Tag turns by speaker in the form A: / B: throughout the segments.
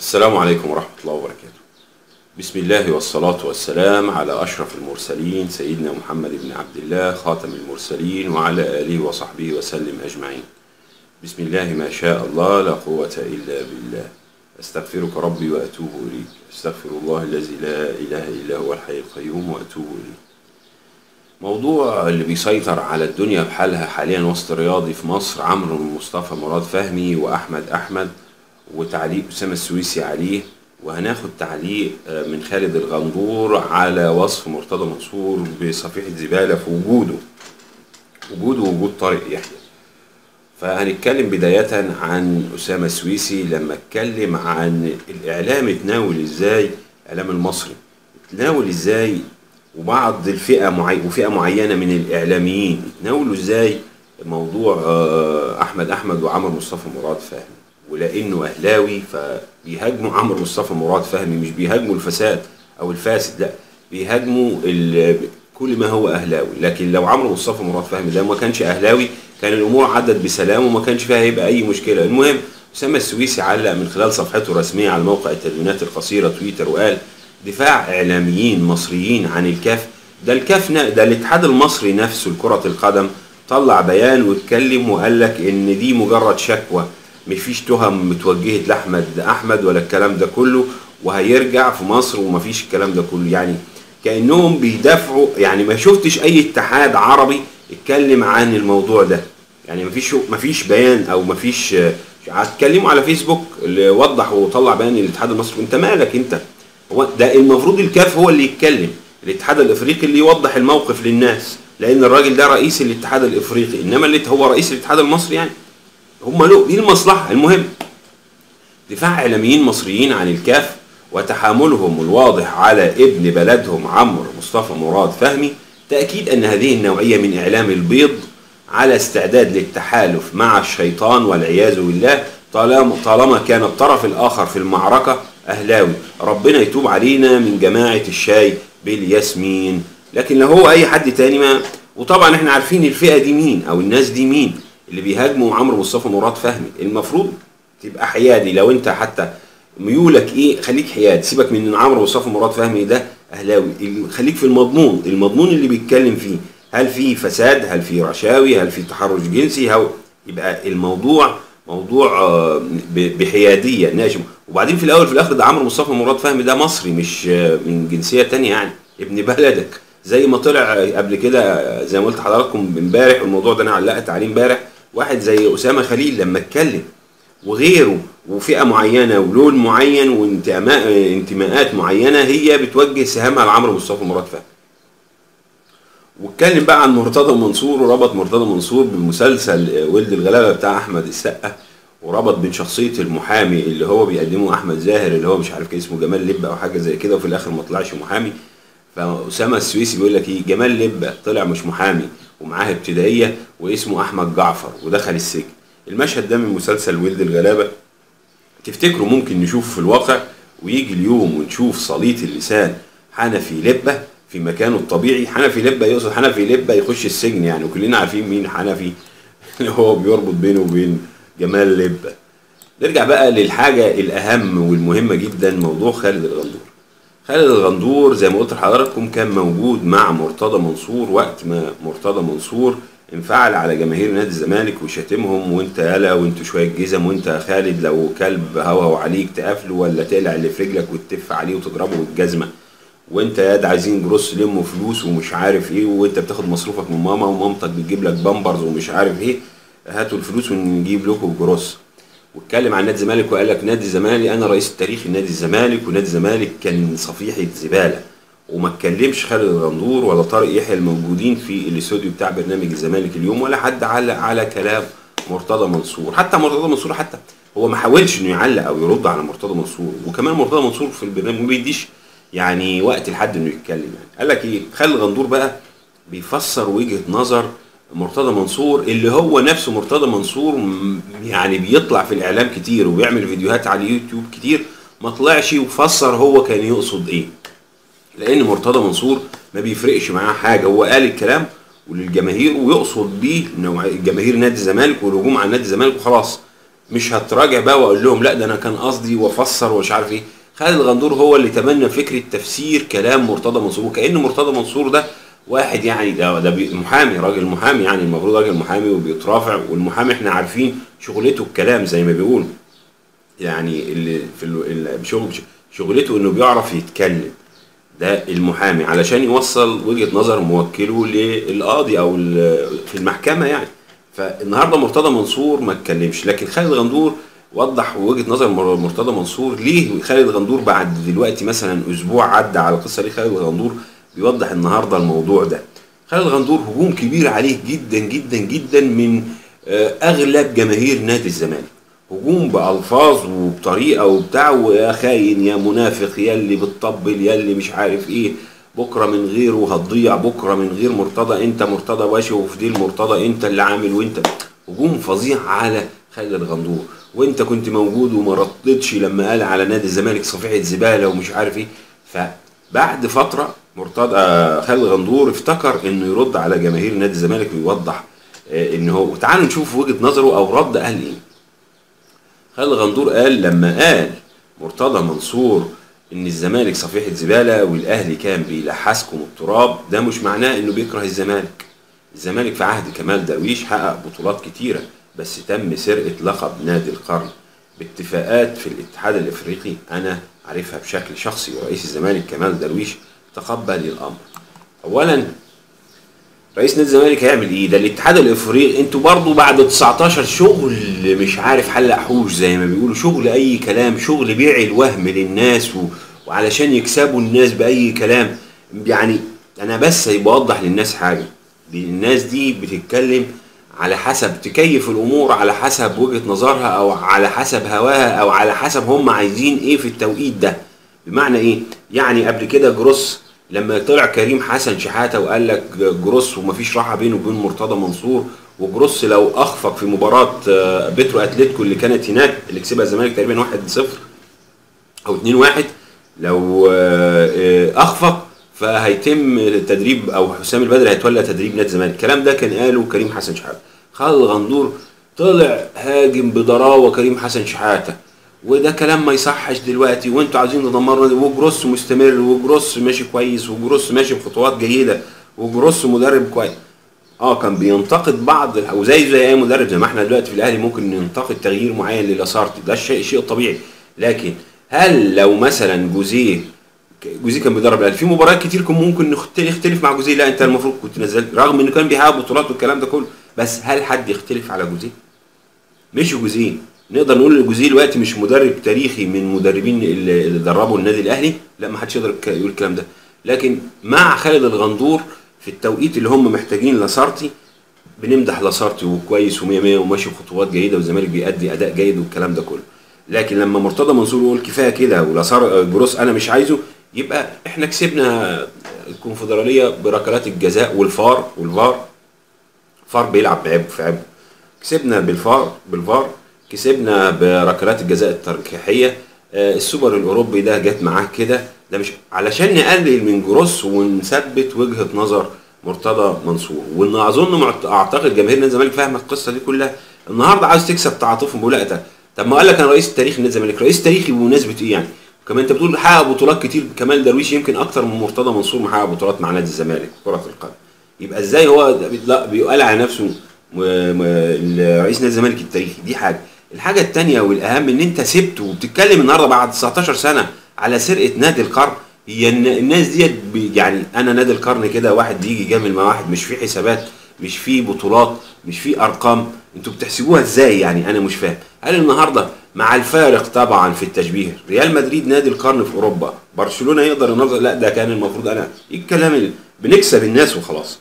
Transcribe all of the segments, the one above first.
A: السلام عليكم ورحمة الله وبركاته بسم الله والصلاة والسلام على أشرف المرسلين سيدنا محمد بن عبد الله خاتم المرسلين وعلى آله وصحبه وسلم أجمعين بسم الله ما شاء الله لا قوة إلا بالله أستغفرك ربي وأتوب إليك أستغفر الله الذي لا إله إلا هو الحي القيوم وأتوب إليه موضوع اللي بيسيطر على الدنيا بحالها حاليا وسط الرياضي في مصر عمرو مصطفى مراد فهمي وأحمد أحمد وتعليق أسامة السويسي عليه وهناخد تعليق آه، من خالد الغندور على وصف مرتضى منصور بصفيحة زبالة في وجوده وجوده وجود طارق يحيى فهنتكلم بداية عن أسامة السويسي لما اتكلم عن الإعلام اتناول ازاي الإعلام المصري اتناول ازاي وبعض الفئة معي وفئة معينة من الإعلاميين اتناولوا ازاي موضوع آه، أحمد أحمد وعمر مصطفى مراد فهمي ولأنه أهلاوي فبيهاجموا عمرو مصطفى مراد فهمي مش بيهاجموا الفساد أو الفاسد لا بيهاجموا ال- كل ما هو أهلاوي لكن لو عمرو مصطفى مراد فهمي ده ما كانش أهلاوي كان الأمور عدت بسلام وما كانش فيها هيبقى أي مشكلة المهم أسامة السويسي علق من خلال صفحته الرسمية على موقع التدوينات القصيرة تويتر وقال دفاع إعلاميين مصريين عن الكاف ده الكاف ن- ده الاتحاد المصري نفسه لكرة القدم طلع بيان واتكلم وقال لك ان دي مجرد شكوى مفيش تهم متوجهه لاحمد احمد ولا الكلام ده كله وهيرجع في مصر ومفيش الكلام ده كله يعني كانهم بيدافعوا يعني ما شفتش اي اتحاد عربي اتكلم عن الموضوع ده يعني مفيش مفيش بيان او مفيش هتكلموا على فيسبوك اللي وضح وطلع بيان الاتحاد المصري انت مالك انت هو ده المفروض الكاف هو اللي يتكلم الاتحاد الافريقي اللي يوضح الموقف للناس لان الراجل ده رئيس الاتحاد الافريقي انما اللي هو رئيس الاتحاد المصري يعني هم له دي المصلحه المهم دفاع اعلاميين مصريين عن الكاف وتحاملهم الواضح على ابن بلدهم عمرو مصطفى مراد فهمي تاكيد ان هذه النوعيه من اعلام البيض على استعداد للتحالف مع الشيطان والعياذ بالله طالما طالما كان الطرف الاخر في المعركه اهلاوي ربنا يتوب علينا من جماعه الشاي بالياسمين لكن لو هو اي حد تاني ما وطبعا احنا عارفين الفئه دي مين او الناس دي مين اللي بيهاجموا عمرو مصطفى مراد فهمي المفروض تبقى حيادي لو انت حتى ميولك ايه خليك حيادي سيبك من ان عمرو مصطفى مراد فهمي ده اهلاوي ال- خليك في المضمون المضمون اللي بيتكلم فيه هل في فساد هل في رشاوي هل في تحرش جنسي هل يبقى الموضوع موضوع آه، ب- بحياديه ناجم وبعدين في الاول في الاخر ده عمرو مصطفى مراد فهمي ده مصري مش آه، من جنسيه تانية يعني ابن بلدك زي ما طلع قبل كده زي ما قلت لحضراتكم امبارح والموضوع ده انا علقت عليه امبارح واحد زي اسامه خليل لما اتكلم وغيره وفئه معينه ولون معين وانتماء انتماءات معينه هي بتوجه سهامها لعمرو مصطفى مراد فهمي واتكلم بقى عن مرتضى منصور وربط مرتضى منصور بمسلسل ولد الغلابه بتاع احمد السقا وربط بين شخصيه المحامي اللي هو بيقدمه احمد زاهر اللي هو مش عارف كان اسمه جمال لبه او حاجه زي كده وفي الاخر ما طلعش محامي فاسامه السويسي بيقول لك ايه جمال لبه طلع مش محامي ومعاه ابتدائيه واسمه احمد جعفر ودخل السجن المشهد ده من مسلسل ولد الغلابه تفتكروا ممكن نشوف في الواقع ويجي اليوم ونشوف صليط اللسان حنفي لبه في مكانه الطبيعي حنفي لبه يقصد حنفي لبه يخش السجن يعني وكلنا عارفين مين حنفي اللي هو بيربط بينه وبين جمال لبه نرجع بقى للحاجة الأهم والمهمة جدا موضوع خالد الغندور خالد الغندور زي ما قلت لحضراتكم كان موجود مع مرتضى منصور وقت ما مرتضى منصور انفعل على جماهير نادي الزمالك وشتمهم وانت يالا وانت شويه جزم وانت يا خالد لو كلب هوهو عليك تقفله ولا تقلع اللي في رجلك وتتف عليه وتضربه بالجزمه وانت يا ده عايزين جروس لموا فلوس ومش عارف ايه وانت بتاخد مصروفك من ماما ومامتك بتجيب لك بامبرز ومش عارف ايه هاتوا الفلوس ونجيب لكم جروس واتكلم عن نادي الزمالك وقال لك نادي الزمالك انا رئيس التاريخي لنادي الزمالك ونادي الزمالك كان صفيحه زباله وما اتكلمش خالد الغندور ولا طارق يحيى الموجودين في الاستوديو بتاع برنامج الزمالك اليوم ولا حد علق على كلام مرتضى منصور حتى مرتضى منصور حتى هو ما حاولش انه يعلق او يرد على مرتضى منصور وكمان مرتضى منصور في البرنامج ما بيديش يعني وقت لحد انه يتكلم يعني قال لك ايه خالد الغندور بقى بيفسر وجهه نظر مرتضى منصور اللي هو نفسه مرتضى منصور م- يعني بيطلع في الاعلام كتير وبيعمل فيديوهات على اليوتيوب كتير ما طلعش وفسر هو كان يقصد ايه لان مرتضى منصور ما بيفرقش معاه حاجه هو قال الكلام وللجماهير ويقصد بيه نوع- جماهير نادي الزمالك والهجوم على نادي الزمالك وخلاص مش هتراجع بقى واقول لهم لا ده انا كان قصدي وافسر ومش عارف ايه خالد الغندور هو اللي تبنى فكره تفسير كلام مرتضى منصور وكأن مرتضى منصور ده واحد يعني ده ده بي- محامي راجل محامي يعني المفروض راجل محامي وبيترافع والمحامي احنا عارفين شغلته الكلام زي ما بيقولوا يعني اللي في ال- ال- شغل شغلته انه بيعرف يتكلم ده المحامي علشان يوصل وجهة نظر موكله للقاضي او ال- في المحكمة يعني فالنهارده مرتضى منصور ما اتكلمش لكن خالد غندور وضح وجهة نظر مر- مرتضى منصور ليه خالد غندور بعد دلوقتي مثلا اسبوع عدى على القصة دي خالد غندور بيوضح النهارده الموضوع ده خالد غندور هجوم كبير عليه جدا جدا جدا من آه، اغلب جماهير نادي الزمالك هجوم بألفاظ وبطريقة وبتاع ويا خاين يا منافق يا اللي بتطبل يا اللي مش عارف ايه بكرة من غيره هتضيع بكرة من غير مرتضى انت مرتضى باشا وفي دي المرتضى انت اللي عامل وانت هجوم فظيع على خالد الغندور وانت كنت موجود وما ردتش لما قال على نادي الزمالك صفيحة زبالة ومش عارف ايه فبعد فترة مرتضى خالد الغندور افتكر انه يرد على جماهير نادي الزمالك ويوضح اه، ان هو تعالوا نشوف وجهة نظره او رد قال ايه خالد غندور قال لما قال مرتضى منصور ان الزمالك صفيحة زبالة والاهلي كان بيلحسكم التراب ده مش معناه انه بيكره الزمالك الزمالك في عهد كمال درويش حقق بطولات كتيرة بس تم سرقة لقب نادي القرن باتفاقات في الاتحاد الافريقي انا عارفها بشكل شخصي ورئيس الزمالك كمال درويش تقبل الامر اولا رئيس نادي الزمالك هيعمل ايه؟ ده الاتحاد الافريقي انتوا برضو بعد 19 شغل مش عارف حلق حوش زي ما بيقولوا شغل اي كلام شغل بيع الوهم للناس و... وعلشان يكسبوا الناس باي كلام يعني انا بس بوضح للناس حاجه دي الناس دي بتتكلم على حسب تكيف الامور على حسب وجهه نظرها او على حسب هواها او على حسب هم عايزين ايه في التوقيت ده بمعنى ايه يعني قبل كده جروس لما طلع كريم حسن شحاته وقال لك جروس ومفيش راحه بينه وبين مرتضى منصور وجروس لو اخفق في مباراه آه، بيترو اتلتيكو اللي كانت هناك اللي كسبها الزمالك تقريبا 1-0 او 2-1 لو آه، آه، اخفق فهيتم التدريب او حسام البدري هيتولى تدريب نادي الزمالك الكلام ده كان قاله كريم حسن شحاته خالد الغندور طلع هاجم بضراوه كريم حسن شحاته وده كلام ما يصحش دلوقتي وانتوا عايزين تدمروا نادي- وجروس مستمر وجروس ماشي كويس وجروس ماشي بخطوات جيده وجروس مدرب كويس اه كان بينتقد بعض الح- وزي زي اي مدرب زي ما احنا دلوقتي في الاهلي ممكن ننتقد تغيير معين للاسارتي ده الشيء الشيء الطبيعي لكن هل لو مثلا جوزيه جوزيه كان بيدرب الاهلي في مباريات كتير كان ممكن نخت- نختلف مع جوزيه لا انت المفروض كنت نزلت رغم انه كان بيحقق بطولات والكلام ده كله بس هل حد يختلف على جوزيه؟ مش جوزيه نقدر نقول ان جوزيه دلوقتي مش مدرب تاريخي من مدربين اللي اللي دربوا النادي الاهلي لا ما حدش يقدر يك- يقول الكلام ده لكن مع خالد الغندور في التوقيت اللي هم محتاجين لاسارتي بنمدح لاسارتي وكويس و100 100 وماشي بخطوات جيده والزمالك بيأدي اداء جيد والكلام ده كله لكن لما مرتضى منصور يقول كفايه كده ولاسار جروس انا مش عايزه يبقى احنا كسبنا الكونفدراليه بركلات الجزاء والفار والفار فار بيلعب بعب في عبه كسبنا بالفار بالفار كسبنا بركلات الجزاء الترجيحيه آه، السوبر الاوروبي ده جت معاه كده ده مش علشان نقلل من جروس ونثبت وجهه نظر مرتضى منصور وان اظن معت- اعتقد جماهير نادي الزمالك فاهمه القصه دي كلها النهارده عايز تكسب تعاطفهم بيقول لا ده- طب ما قال لك انا رئيس تاريخي نادي الزمالك رئيس تاريخي بمناسبه ايه يعني كمان انت بتقول حقق بطولات كتير كمال درويش يمكن اكتر من مرتضى منصور محقق بطولات مع نادي الزمالك في كره القدم يبقى ازاي هو لا بيقال على نفسه م- م- رئيس نادي الزمالك التاريخي دي حاجه الحاجه الثانيه والاهم ان انت سبته وبتتكلم النهارده بعد 19 سنه على سرقه نادي القرن هي الن- الناس ديت بي- يعني انا نادي القرن كده واحد بيجي يجامل مع واحد مش في حسابات مش في بطولات مش في ارقام انتوا بتحسبوها ازاي يعني انا مش فاهم هل النهارده مع الفارق طبعا في التشبيه ريال مدريد نادي القرن في اوروبا برشلونه يقدر النهارده لا ده كان المفروض انا ايه الكلام اللي بنكسب الناس وخلاص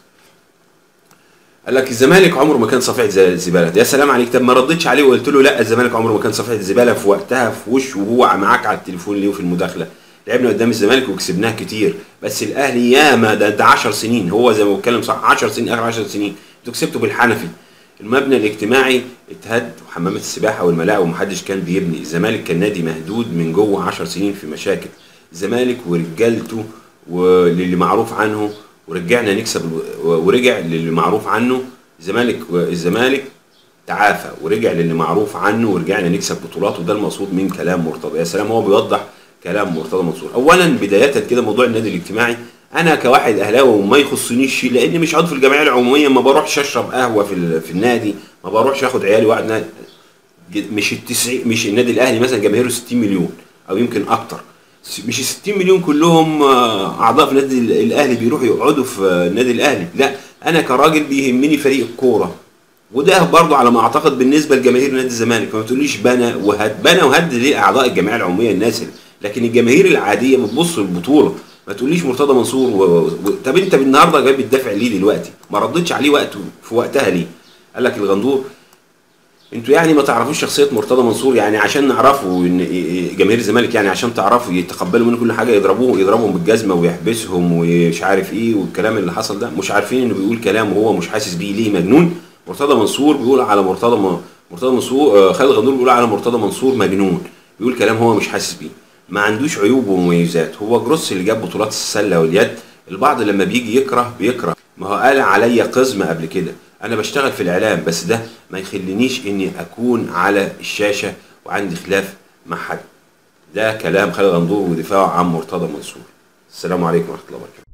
A: قال لك الزمالك عمره ما كان صفيحه زي الزباله يا سلام عليك طب ما ردتش عليه وقلت له لا الزمالك عمره ما كان صفيحه زباله في وقتها في وشه وهو معاك على التليفون ليه وفي المداخله لعبنا قدام الزمالك وكسبناه كتير بس الاهلي ياما ده ده 10 سنين هو زي ما بتكلم صح 10 سنين اخر 10 سنين انتوا كسبتوا بالحنفي المبنى الاجتماعي اتهد وحمامات السباحه والملاعب ومحدش كان بيبني الزمالك كان نادي مهدود من جوه 10 سنين في مشاكل الزمالك ورجالته وللي معروف عنه ورجعنا نكسب ورجع للي معروف عنه الزمالك الزمالك تعافى ورجع للي معروف عنه ورجعنا نكسب بطولات وده المقصود من كلام مرتضى يا سلام هو بيوضح كلام مرتضى منصور اولا بدايه كده موضوع النادي الاجتماعي انا كواحد اهلاوي وما يخصنيش شيء لاني مش عضو في الجمعيه العموميه ما بروحش اشرب قهوه في ال- في النادي ما بروحش اخد عيالي واقعد نادي مش التسعين مش النادي الاهلي مثلا جماهيره 60 مليون او يمكن اكتر س- مش ال 60 مليون كلهم آه، اعضاء في النادي ال- الاهلي بيروحوا يقعدوا في آه، النادي الاهلي لا انا كراجل بيهمني فريق الكوره وده برضه على ما اعتقد بالنسبه لجماهير نادي الزمالك ما تقوليش بنى وهد بنى وهد ليه اعضاء الجمعيه العموميه الناس اللي- لكن الجماهير العاديه بتبص للبطوله ما تقوليش مرتضى منصور و... و... طب انت النهارده جاي بتدافع ليه دلوقتي ما ردتش عليه وقته في وقتها ليه قال لك الغندور انتوا يعني ما تعرفوش شخصيه مرتضى منصور يعني عشان نعرفوا ان جماهير الزمالك يعني عشان تعرفوا يتقبلوا منه كل حاجه يضربوه يضربهم بالجزمه ويحبسهم ومش عارف ايه والكلام اللي حصل ده مش عارفين انه بيقول كلام وهو مش حاسس بيه ليه مجنون مرتضى منصور بيقول على مرتضى م... مرتضى منصور آه، خالد غندور بيقول على مرتضى منصور مجنون بيقول كلام هو مش حاسس بيه ما عندوش عيوب ومميزات هو جروس اللي جاب بطولات السله واليد البعض لما بيجي يكره بيكره ما هو قال عليا قزمه قبل كده انا بشتغل في الاعلام بس ده ما يخلينيش اني اكون على الشاشه وعندي خلاف مع حد ده كلام خالد غندور ودفاعه عن مرتضى منصور السلام عليكم ورحمه الله وبركاته